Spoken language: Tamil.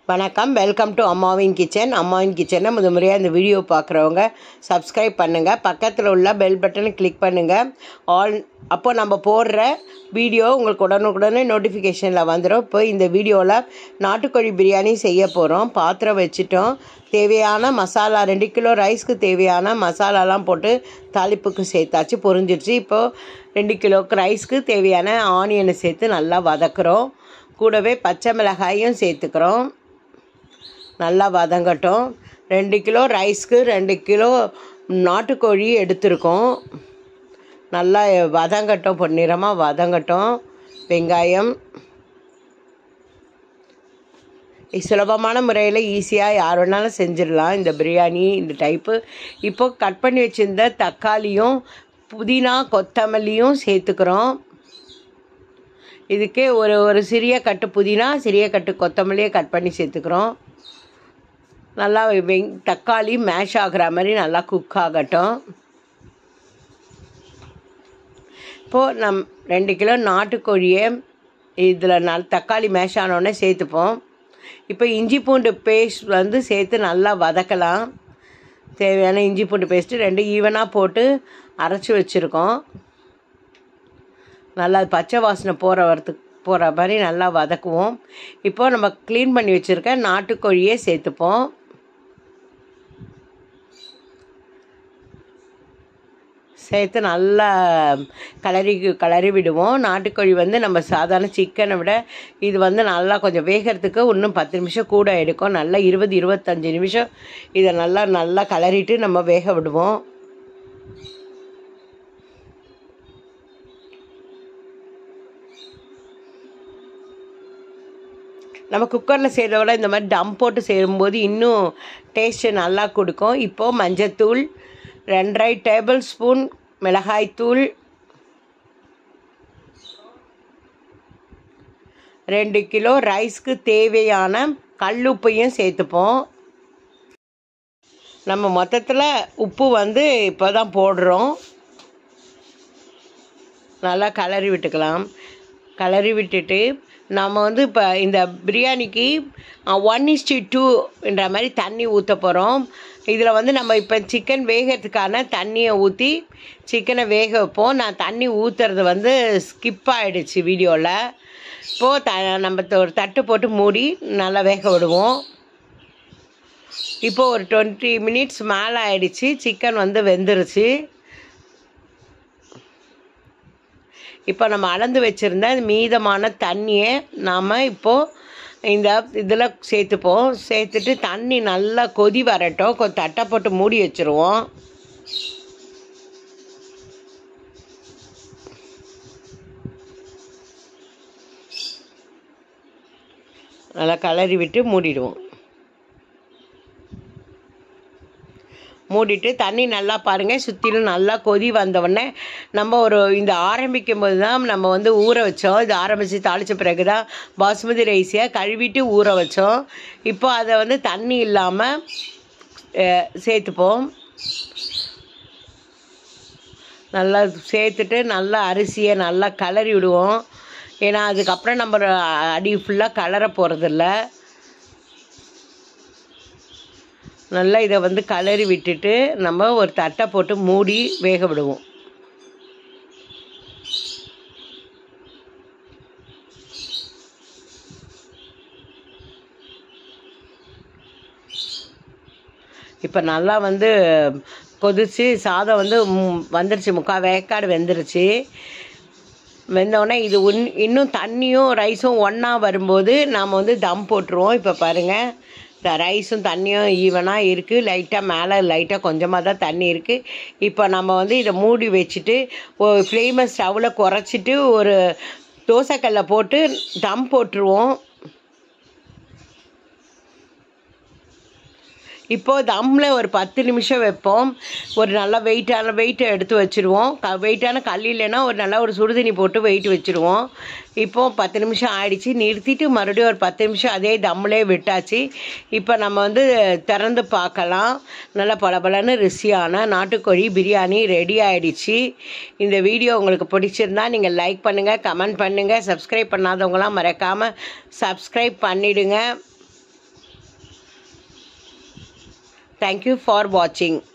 வணக்கம் வெல்கம் டு அம்மாவின் கிச்சன் அம்மாவின் கிச்சனை முத முறையாக இந்த வீடியோ பார்க்குறவங்க சப்ஸ்கிரைப் பண்ணுங்கள் பக்கத்தில் உள்ள பெல் பட்டனை கிளிக் பண்ணுங்கள் ஆல் அப்போ நம்ம போடுற வீடியோ உங்களுக்கு உடனுக்குடனே நோட்டிஃபிகேஷனில் வந்துடும் இப்போ இந்த வீடியோவில் நாட்டுக்கோழி பிரியாணி செய்ய போகிறோம் பாத்திரம் வச்சுட்டோம் தேவையான மசாலா ரெண்டு கிலோ ரைஸ்க்கு தேவையான மசாலாலாம் போட்டு தாளிப்புக்கு சேர்த்தாச்சு பொரிஞ்சிருச்சு இப்போது ரெண்டு கிலோக்கு ரைஸ்க்கு தேவையான ஆனியனை சேர்த்து நல்லா வதக்குறோம் கூடவே பச்சை மிளகாயும் சேர்த்துக்கிறோம் நல்லா வதங்கட்டும் ரெண்டு கிலோ ரைஸ்க்கு ரெண்டு கிலோ நாட்டுக்கோழி எடுத்திருக்கோம் நல்லா வதங்கட்டும் பொன்னிறமாக வதங்கட்டும் வெங்காயம் சுலபமான முறையில் ஈஸியாக யார் வேணாலும் செஞ்சிடலாம் இந்த பிரியாணி இந்த டைப்பு இப்போ கட் பண்ணி வச்சுருந்த தக்காளியும் புதினா கொத்தமல்லியும் சேர்த்துக்கிறோம் இதுக்கே ஒரு ஒரு சிறிய கட்டு புதினா சிறிய கட்டு கொத்தமல்லியை கட் பண்ணி சேர்த்துக்கிறோம் நல்லா வெங் தக்காளி மேஷ் ஆகிற மாதிரி நல்லா குக் ஆகட்டும் இப்போது நம் ரெண்டு கிலோ நாட்டுக்கோழியை இதில் நல் தக்காளி மேஷ் ஆனோடனே சேர்த்துப்போம் இப்போ இஞ்சி பூண்டு பேஸ்ட் வந்து சேர்த்து நல்லா வதக்கலாம் தேவையான இஞ்சி பூண்டு பேஸ்ட்டு ரெண்டு ஈவனாக போட்டு அரைச்சி வச்சுருக்கோம் நல்லா பச்சை வாசனை போகிற வரத்துக்கு போகிற மாதிரி நல்லா வதக்குவோம் இப்போது நம்ம க்ளீன் பண்ணி வச்சுருக்க நாட்டுக்கோழியே சேர்த்துப்போம் சேர்த்து நல்லா கலரி கலரி விடுவோம் நாட்டுக்கோழி வந்து நம்ம சாதாரண சிக்கனை விட இது வந்து நல்லா கொஞ்சம் வேகிறதுக்கு இன்னும் பத்து நிமிஷம் கூட எடுக்கும் நல்லா இருபது இருபத்தஞ்சி நிமிஷம் இதை நல்லா நல்லா கலரிட்டு நம்ம வேக விடுவோம் நம்ம குக்கரில் செய்கிறத விட இந்த மாதிரி டம் போட்டு செய்யும்போது இன்னும் டேஸ்ட்டு நல்லா கொடுக்கும் இப்போது மஞ்சத்தூள் ரெண்டரை டேபிள் ஸ்பூன் மிளகாய்த்தூள் ரெண்டு கிலோ ரைஸ்க்கு தேவையான கல்லுப்பையும் சேர்த்துப்போம் நம்ம மொத்தத்தில் உப்பு வந்து இப்போ தான் போடுறோம் நல்லா கலரி விட்டுக்கலாம் கலரி விட்டுட்டு நம்ம வந்து இப்போ இந்த பிரியாணிக்கு ஒன் இஸ்டி டூ என்ற மாதிரி தண்ணி ஊற்ற போகிறோம் இதில் வந்து நம்ம இப்போ சிக்கன் வேகிறதுக்கான தண்ணியை ஊற்றி சிக்கனை வேக வைப்போம் நான் தண்ணி ஊற்றுறது வந்து ஸ்கிப் ஆகிடுச்சு வீடியோவில் இப்போது த நம்ம ஒரு தட்டு போட்டு மூடி நல்லா வேக விடுவோம் இப்போது ஒரு டுவெண்ட்டி மினிட்ஸ் மேலே ஆயிடுச்சு சிக்கன் வந்து வெந்துருச்சு இப்போ நம்ம அளந்து வச்சுருந்த மீதமான தண்ணியை நாம் இப்போது இந்த இதில் சேர்த்துப்போம் சேர்த்துட்டு தண்ணி நல்லா கொதி வரட்டும் கொஞ்சம் தட்டை போட்டு மூடி வச்சுருவோம் நல்லா கலரி விட்டு மூடிடுவோம் மூடிட்டு தண்ணி நல்லா பாருங்கள் சுற்றிலும் நல்லா கொதி வந்தவுடனே நம்ம ஒரு இந்த ஆரம்பிக்கும் போது தான் நம்ம வந்து ஊற வச்சோம் இது ஆரம்பித்து தாளித்த பிறகு தான் பாஸ்மதி ரைஸை கழுவிட்டு ஊற வச்சோம் இப்போ அதை வந்து தண்ணி இல்லாமல் சேர்த்துப்போம் நல்லா சேர்த்துட்டு நல்லா அரிசியை நல்லா கலரி விடுவோம் ஏன்னா அதுக்கப்புறம் நம்ம அடி ஃபுல்லாக கலர போகிறதில்ல நல்லா இதை வந்து கலரி விட்டுட்டு நம்ம ஒரு தட்டை போட்டு மூடி வேக விடுவோம் இப்போ நல்லா வந்து கொதிச்சு சாதம் வந்து வந்துருச்சு முக்கால் வேக்காடு வெந்துருச்சு வெந்தோடனே இது உன் இன்னும் தண்ணியும் ரைஸும் ஒன்றா வரும்போது நாம் வந்து தம் போட்டுருவோம் இப்போ பாருங்கள் இந்த ரைஸும் தண்ணியும் ஈவனாக இருக்குது லைட்டாக மேலே லைட்டாக கொஞ்சமாக தான் தண்ணி இருக்குது இப்போ நம்ம வந்து இதை மூடி வச்சுட்டு ஒரு ஃப்ளேமை ஸ்டவ்வில் குறைச்சிட்டு ஒரு தோசைக்கல்லை போட்டு தம் போட்டுருவோம் இப்போது தம்மில் ஒரு பத்து நிமிஷம் வைப்போம் ஒரு நல்ல வெயிட்டான வெயிட்டை எடுத்து வச்சுருவோம் க வெயிட்டான கல் இல்லைன்னா ஒரு நல்லா ஒரு சுடுதண்ணி போட்டு வெயிட் வச்சுருவோம் இப்போது பத்து நிமிஷம் ஆயிடுச்சு நிறுத்திட்டு மறுபடியும் ஒரு பத்து நிமிஷம் அதே தம்மிலே விட்டாச்சு இப்போ நம்ம வந்து திறந்து பார்க்கலாம் நல்லா பளபளன்னு ருசியான நாட்டுக்கோழி பிரியாணி ரெடி ஆகிடுச்சு இந்த வீடியோ உங்களுக்கு பிடிச்சிருந்தா நீங்கள் லைக் பண்ணுங்கள் கமெண்ட் பண்ணுங்கள் சப்ஸ்கிரைப் பண்ணாதவங்களாம் மறக்காமல் சப்ஸ்கிரைப் பண்ணிவிடுங்க தேங்க்யூ ஃபார் வாட்சிங்